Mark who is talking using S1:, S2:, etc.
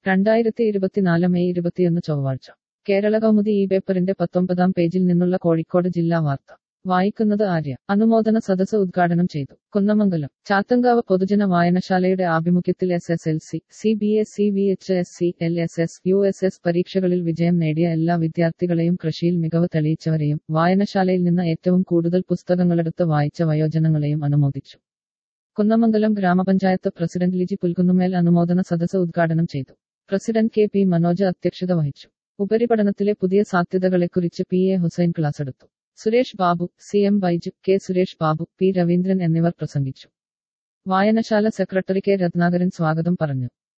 S1: രണ്ടായിരത്തി ഇരുപത്തിനാല് മെയ് ഇരുപത്തിയൊന്ന് ചൊവ്വാഴ്ച കേരള കൗമുദി ഈ പേപ്പറിന്റെ പത്തൊമ്പതാം പേജിൽ നിന്നുള്ള കോഴിക്കോട് ജില്ലാ വാർത്ത വായിക്കുന്നത് ആര്യ അനുമോദന സദസ് ഉദ്ഘാടനം ചെയ്തു കുന്നമംഗലം ചാത്തങ്കാവ് പൊതുജന വായനശാലയുടെ ആഭിമുഖ്യത്തിൽ S S L C C B S C V H S C L S S U S S പരീക്ഷകളിൽ വിജയം നേടിയ എല്ലാ വിദ്യാർത്ഥികളെയും കൃഷിയിൽ മികവ് തെളിയിച്ചവരെയും വായനശാലയിൽ നിന്ന് ഏറ്റവും കൂടുതൽ പുസ്തകങ്ങളെടുത്ത് വായിച്ച വയോജനങ്ങളെയും അനുമോദിച്ചു കുന്നമംഗലം ഗ്രാമപഞ്ചായത്ത് പ്രസിഡന്റ് ലിജി പുൽകുന്നുമേൽ അനുമോദന സദസ് ഉദ്ഘാടനം ചെയ്തു പ്രസിഡന്റ് കെ പി മനോജ് അധ്യക്ഷത വഹിച്ചു ഉപരിപഠനത്തിലെ പുതിയ സാധ്യതകളെക്കുറിച്ച് പി എ ഹുസൈൻ ക്ലാസ് എടുത്തു Suresh Babu C M Baiju K Suresh Babu P Raveendran എന്നിവർ പ്രസംഗിച്ചു വായനശാല സെക്രട്ടറി കെ രത്നാകരൻ സ്വാഗതം പറഞ്ഞു